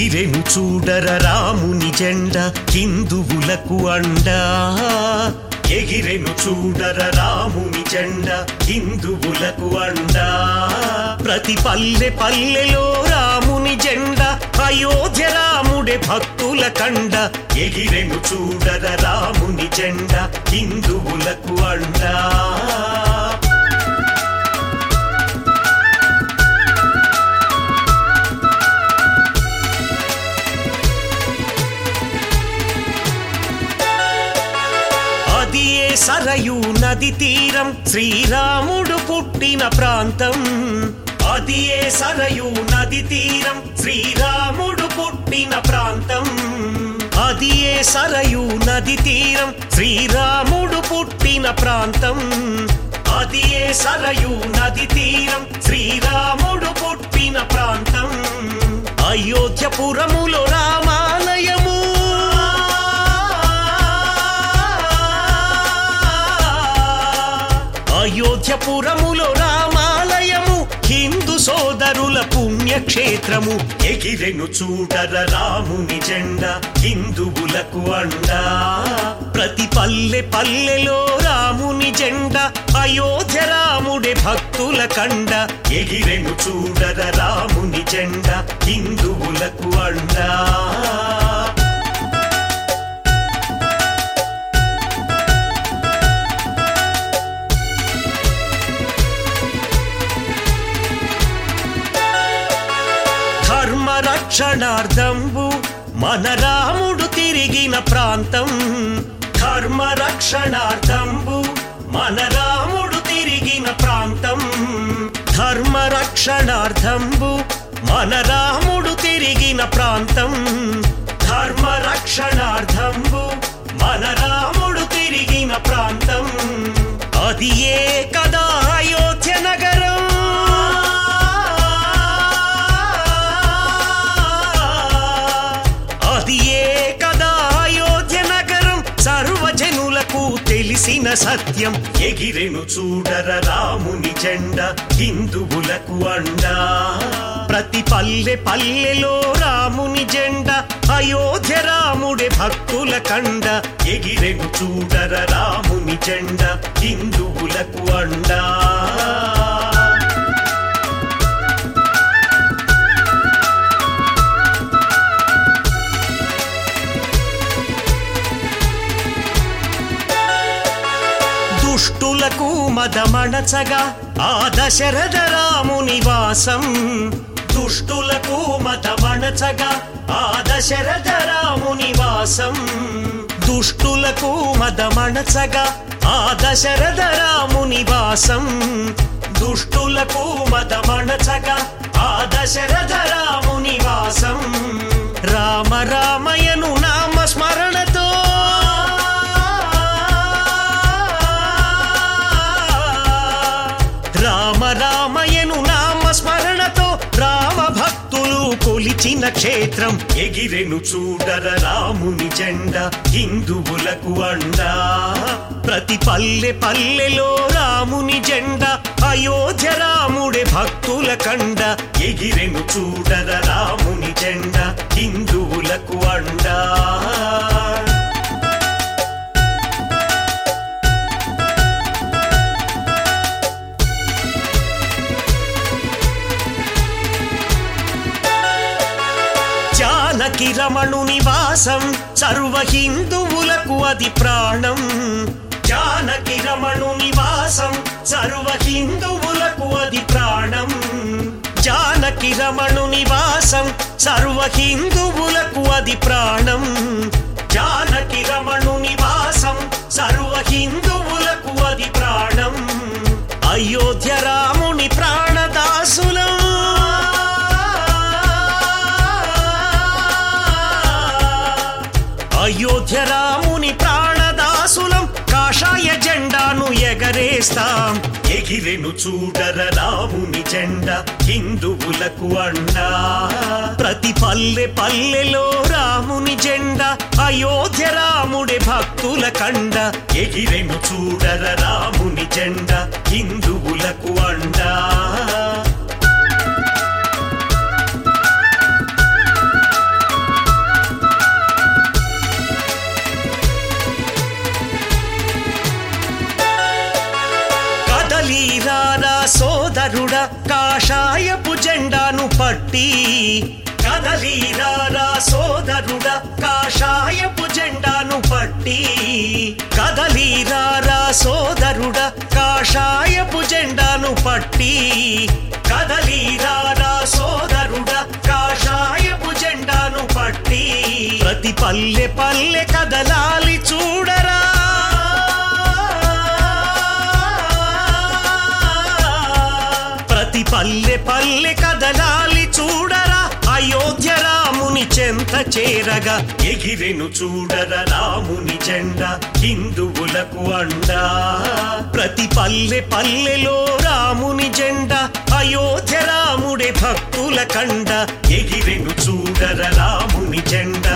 ఎగిరెను చూడర రాముని జెండ హిందువులకు అండా ఎగిరెను చూడర రాముని జెండ హిందువులకు అండా ప్రతి పల్లె పల్లెలో రాముని జెండ అయోధ్య రాముడే భక్తుల కండ ఎగిరెను చూడర రాముని జెండ హిందువులకు అండా అది ఏ సరయు నది తీరం శ్రీరాముడు పుట్టిన ప్రాంతం అది ఏ సరయు నది తీరం శ్రీరాముడు పుట్టిన ప్రాంతం అది ఏ సరయు నది తీరం శ్రీరాముడు పుట్టిన ప్రాంతం అది ఏ సరయు నది తీరం శ్రీరాముడు పుట్టిన ప్రాంతం అయోధ్యపురములో రామాలయము అయోధ్యపురములో రామాలయము హిందూ సోదరుల పుణ్యక్షేత్రము ఎగిరెను చూడర రాముని జెండ హిందువులకు అండా ప్రతి పల్లె పల్లెలో రాముని జెండ అయోధ్య రాముడే భక్తుల కండ ఎగిరెను చూడర రాముని జెండ హిందువులకు అండా ధర్మ రక్షణార్థంబు మన రాముడు తిరిగిన ప్రాంతం ధర్మ రక్షణార్థంబు మన రాముడు తిరిగిన ప్రాంతం ధర్మ రక్షణార్థంబు మన రాముడు తిరిగిన ప్రాంతం ధర్మ రక్షణార్థంబు మన రాముడు తిరిగిన ప్రాంతం అది ఏ కదా అయోధ్య నగరం అది ఏ కదా అయోధ్య నగరం సర్వజనులకు తెలిసిన సత్యం ఎగిరెను చూడర రాముని జెండ హిందువులకు అండా ప్రతి పల్లె పల్లెలో రాముని జెండ అయోధ్య రాముడే భక్తుల కండ ఎగిరెను చూడర రాముని జెండ హిందువులకు అండా దుష్టులకు మదమణచగా ఆ దశరథ రాముని వాసం దుష్టులకు మదమణచగా ఆ దశరథ రాముని వాసం దుష్టులకు మదమణచగా ఆ దశరథ రాముని వాసం దుష్టులకు మదమణచగా ఆ దశరథ రాముని వాసం రామ రామయను నామ స్మరణతో రామ రామయను నామ స్మరణతో రామ భక్తులు కొలిచిన క్షేత్రం ఎగిరెను చూడర రాముని జెండ హిందువులకు అండా ప్రతి పల్లె పల్లెలో రాముని జెండ అయోధ్య రాముడే భక్తుల కండ ఎగిరెను చూడర రాముని జెండ హిందువులకు అండా జానకి రమణు నివాసం సర్వ హిందువులకు అది ప్రాణం జానకి రమణు నివాసం సర్వ హిందువులకు అది ప్రాణం జానకి రమణు నివాసం సర్వ హిందువులకు అది ప్రాణం జానకి రమణు నివాసం సర్వ హిందువులకు అది ప్రాణం అయోధ్య రాముని ప్రాణదాసులం అయోధ్య రాముని ప్రాణదాసులం కాషాయ జెండాను ఎగరేస్తాం ఎగిరెను చూడర రాముని జెండ హిందువులకు అండా ప్రతి పల్లె పల్లెలో రాముని జెండ అయోధ్య రాముడే భక్తుల కండ ఎగిరెను చూడర రాముని జెండ హిందువులకు అండా కదలీరారా సోదరుడా కాషాయపు జెండాను పట్టి కదలీరారా సోదరుడా కాషాయపు జెండాను పట్టి కదలీరారా సోదరుడా కాషాయపు జెండాను పట్టి కదలీరారా సోదరుడా కాషాయపు జెండాను పట్టి ప్రతి పల్లె పల్లె కదలాలి చూడరా ప్రతి పల్లె పల్లె కదలాలి చూడరా అయోధ్య రాముని చెంత చేరగా ఎగిరెను చూడర రాముని జెండా హిందువులకు అండా ప్రతి పల్లె పల్లెలో రాముని జెండా అయోధ్య రాముడే భక్తుల కండ ఎగిరెను చూడర రాముని జెండా